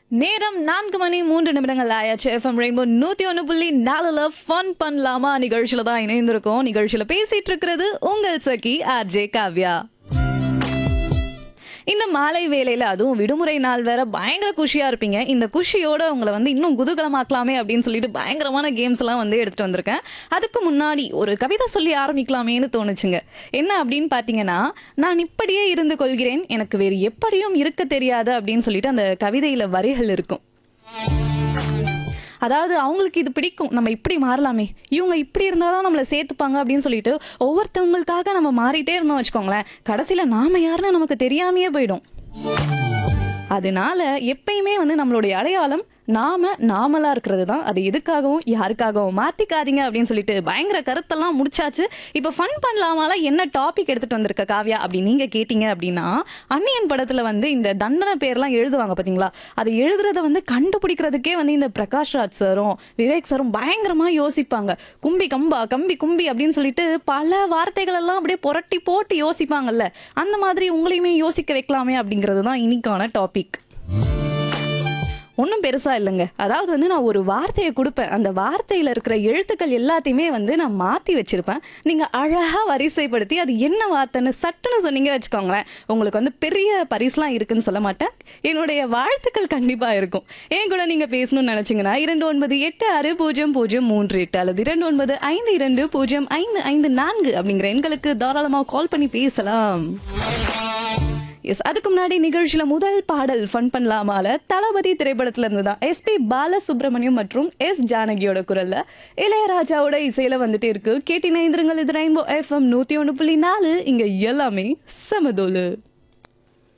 நேரம் நான்கு மணி மூன்று நிமிடங்கள் ஆயாச்சு எஃப்எம் ரெயின்போ நூத்தி ஒன்று புள்ளி நாலுல ஃபன் பண்ணலாமா நிகழ்ச்சியில தான் இணைந்திருக்கோம் நிகழ்ச்சியில பேசிட்டு இருக்கிறது உங்கள் சகி ஆர்ஜே காவ்யா இந்த மாலை வேலையில அதுவும் விடுமுறை நாள் வேற பயங்கர குஷியா இருப்பீங்க இந்த குஷியோட உங்களை வந்து இன்னும் குதூகலமாக்கலாமே அப்படின்னு சொல்லிட்டு பயங்கரமான கேம்ஸ் எல்லாம் வந்து எடுத்துட்டு வந்திருக்கேன் அதுக்கு முன்னாடி ஒரு கவிதை சொல்லி ஆரம்பிக்கலாமேன்னு தோணுச்சுங்க என்ன அப்படின்னு பாத்தீங்கன்னா நான் இப்படியே இருந்து கொள்கிறேன் எனக்கு வேறு எப்படியும் இருக்க தெரியாது அப்படின்னு சொல்லிட்டு அந்த கவிதையில வரிகள் இருக்கும் அதாவது அவங்களுக்கு இது பிடிக்கும் நம்ம இப்படி மாறலாமே இவங்க இப்படி இருந்தால் தான் நம்மளை சேர்த்துப்பாங்க அப்படின்னு சொல்லிட்டு ஒவ்வொருத்தவங்களுக்காக நம்ம மாறிட்டே இருந்தோம் வச்சுக்கோங்களேன் கடைசியில் நாம யாருன்னு நமக்கு தெரியாமையே போயிடும் அதனால எப்பயுமே வந்து நம்மளுடைய அடையாளம் நாம நாமலா இருக்கிறது தான் அது எதுக்காகவும் யாருக்காகவும் மாத்திக்காதீங்க அப்படின்னு சொல்லிட்டு பயங்கர கருத்தெல்லாம் முடிச்சாச்சு இப்போ ஃபன் பண்ணலாமால என்ன டாபிக் எடுத்துட்டு வந்திருக்க காவ்யா அப்படி நீங்க கேட்டீங்க அப்படின்னா அன்னியன் படத்துல வந்து இந்த தண்டனை பேர்லாம் எழுதுவாங்க பாத்தீங்களா அது எழுதுறத வந்து கண்டுபிடிக்கிறதுக்கே வந்து இந்த பிரகாஷ் ராஜ் சாரும் விவேக் சாரும் பயங்கரமா யோசிப்பாங்க கும்பி கம்பா கம்பி கும்பி அப்படின்னு சொல்லிட்டு பல வார்த்தைகள் எல்லாம் அப்படியே புரட்டி போட்டு யோசிப்பாங்கல்ல அந்த மாதிரி உங்களையுமே யோசிக்க வைக்கலாமே அப்படிங்கிறது தான் இன்னைக்கான டாபிக் ஒன்றும் பெருசா இல்லைங்க அதாவது வந்து நான் ஒரு வார்த்தையை கொடுப்பேன் அந்த வார்த்தையில இருக்கிற எழுத்துக்கள் எல்லாத்தையுமே வந்து நான் மாத்தி வச்சிருப்பேன் நீங்க அழகா வரிசைப்படுத்தி அது என்ன வார்த்தைன்னு சட்டுன்னு சொன்னீங்க வச்சுக்கோங்களேன் உங்களுக்கு வந்து பெரிய பரிசுலாம் இருக்குன்னு சொல்ல மாட்டேன் என்னுடைய வாழ்த்துக்கள் கண்டிப்பா இருக்கும் ஏன் கூட நீங்க பேசணும்னு நினைச்சீங்கன்னா இரண்டு ஒன்பது எட்டு ஆறு பூஜ்ஜியம் பூஜ்ஜியம் மூன்று எட்டு அல்லது இரண்டு ஒன்பது ஐந்து இரண்டு பூஜ்ஜியம் ஐந்து ஐந்து நான்கு அப்படிங்கிற எண்களுக்கு தாராளமாக கால் பண்ணி பேசலாம் எஸ் அதுக்கு முன்னாடி நிகழ்ச்சியில முதல் பாடல் ஃபன் பண்ணலாமால தளபதி திரைப்படத்துல இருந்து தான் எஸ்பி பாலசுப்ரமணியம் மற்றும் எஸ் ஜானகியோட குரல்ல இளையராஜாவோட இசையில வந்துட்டு இருக்கு கேட்டி நைந்திரங்கள் இது ரெயின்போ எஃப்எம் நூத்தி ஒன்று புள்ளி நாலு இங்க எல்லாமே சமதோலு